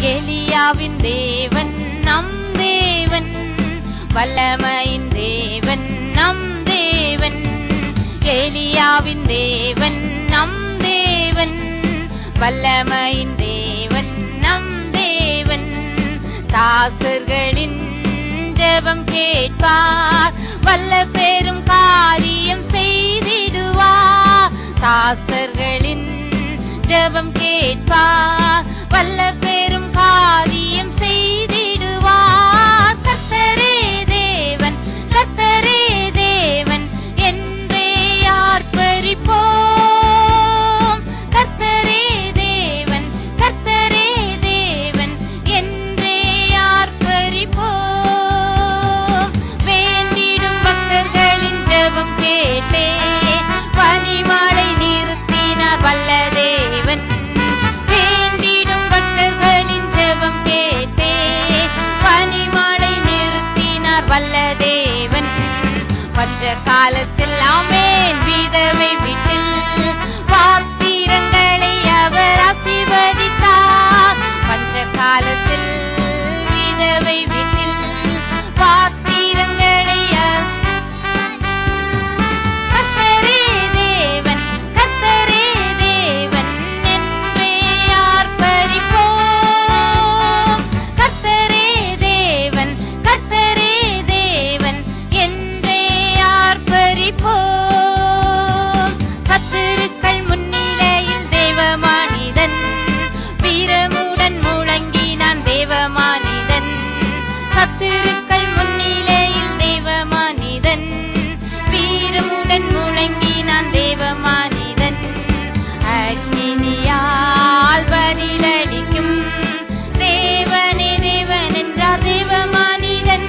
எலியாவின் தேவன் நம் தேவன் வல்லமையின் தேவன் நம் தேவன் எலியாவின் தேவன் நம் தேவன் வல்லமையின் தேவன் நம் தேவன் தாசர்களின் ஜெபம் கேட்பார் வல்ல பெரும் காரியம் செய்திடுவார் தாசர்களின் ஜெபம் கேட்பார் வல்ல பெரும் காரியம் செய்திடுவார் கர்த்தரே தேவன் கர்த்தரே தேவன் என்றே ஆர்ப்பரிப்போம் கர்த்தரே தேவன் கர்த்தரே தேவன் என்றே ஆர்ப்பரிப்போம் வேண்டிடும் பக்தர்களின் ஜெபம் கேட்டே பனிமலை நிறுத்தினார் வல்ல தேவன் வேண்டிடும் பக்தர்களின் ஜெபம் கேட்டே பனிமலை நிறுத்தினார் வல்ல தேவன் பஞ்ச காலத்தில் ஆமேன் விதவை வீட்டில் பாத்திரங்களை அவர் ஆசீர்வதித்தார் பஞ்ச காலத்தில் விதவை வீட்டில் பாத்திரங்களை அவர் கர்த்தரே தேவன் கர்த்தரே தேவன் என்றே ஆர்ப்பரிப்போம் கர்த்தரே தேவன் கர்த்தரே தேவன் என்றே ஆர்ப்பரிப்போம் சத்துருக்கள் முன்னிலையில் தேவ மனிதன் வீரமுடன் முழங்கினான் தேவ மனிதன் சத்துருக்கள் முன்னிலையில் தேவ மனிதன் வீரமுடன் முழங்கினான் தேவ மனிதன் அக்னியால் பதிலளிக்கும் தேவனே தேவன் என்றார் தேவ மனிதன்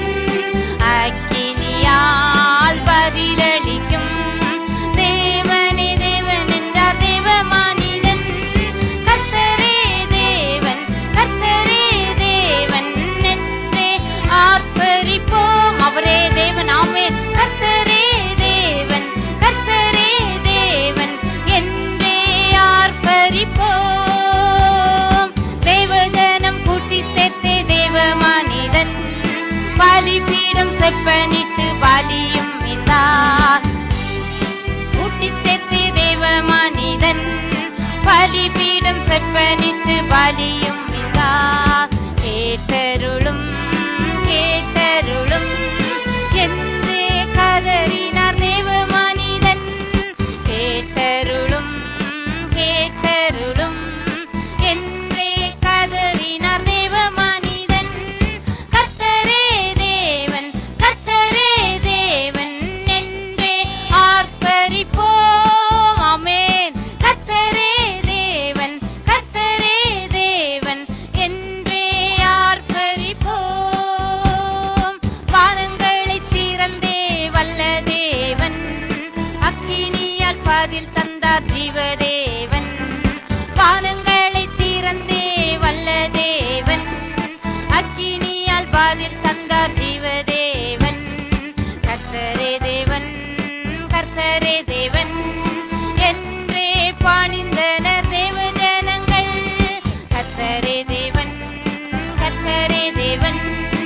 அக்கினியால் பதிலளிக்கும் தேவனே தேவன் என்றார் தேவ மனிதன் கர்த்தரே தேவன் கர்த்தரே தேவன் என்றே ஆர்ப்பரிப்போம் அவரே தேவன் ஆமென் கர்த்தரே தேவன் கர்த்தரே தேவன் என்றே ஆர்ப்பரிப்போம் தேவஜனம் கூட்டி சேர்த்தே தேவ மனிதன் பலிபீடம் செப்பனிட்டு பலியும் இந்தார் கூட்டி சேர்த்தே தேவ மனிதன் பலிபீடம் செப்பனிட்டு பலியும் இந்தார் கேட்டருளும் கேட்டருளும் என்றே கதறினார் தேவ மனிதன் கேட்டருளும் கேட்டருளும் என்றே கதறினார் தேவ மனிதன் கர்த்தரே தேவன் கர்த்தரே தேவன் என்றே ஆர்ப்பரிப்போம் ஆமென் கர்த்தரே தேவன் கர்த்தரே தேவன் என்றே ஆர்ப்பரிப்போம் வானங்களை திறந்தே வல்ல தேவன் அக்கினியால் பதில் தந்தார் ஜீவதேவன் வானங்களை திறந்தே வல்ல தேவன் அக்கினியால் பதில் தந்தார் ஜீவதேவன் கர்த்தரே தேவன் கர்த்தரே தேவன் என்றே பாணிந்தனர் தேவ ஜனங்கள் கர்த்தரே தேவன் கர்த்தரே தேவன்